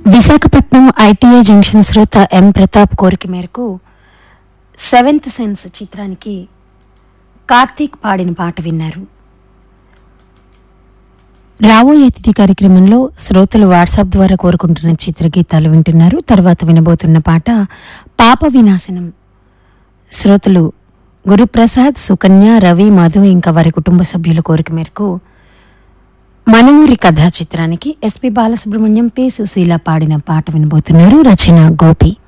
Visakhapatnam ITI junction శ్రోత ఎం ప్రతాప్ కోరిక మేరకు సెవెంత్ సెన్స్ చిత్రానికి కార్తీక్ పాడిన పాట విన్నారు రాబోయే తిథి కార్యక్రమంలో శ్రోతలు వాట్సాప్ ద్వారా కోరుకుంటున్న చిత్రగీతాలు వింటున్నారు తర్వాత వినబోతున్న పాట పాప వినాశనం శ్రోతలు గురుప్రసాద్ సుకన్య రవి మధు ఇంకా వారి కుటుంబ సభ్యుల కోరిక మేరకు మనూరి కథా చిత్రానికి ఎస్పి బాలసుబ్రహ్మణ్యం పి సుశీల పాడిన పాట వినబోతున్నారు రచన గోపి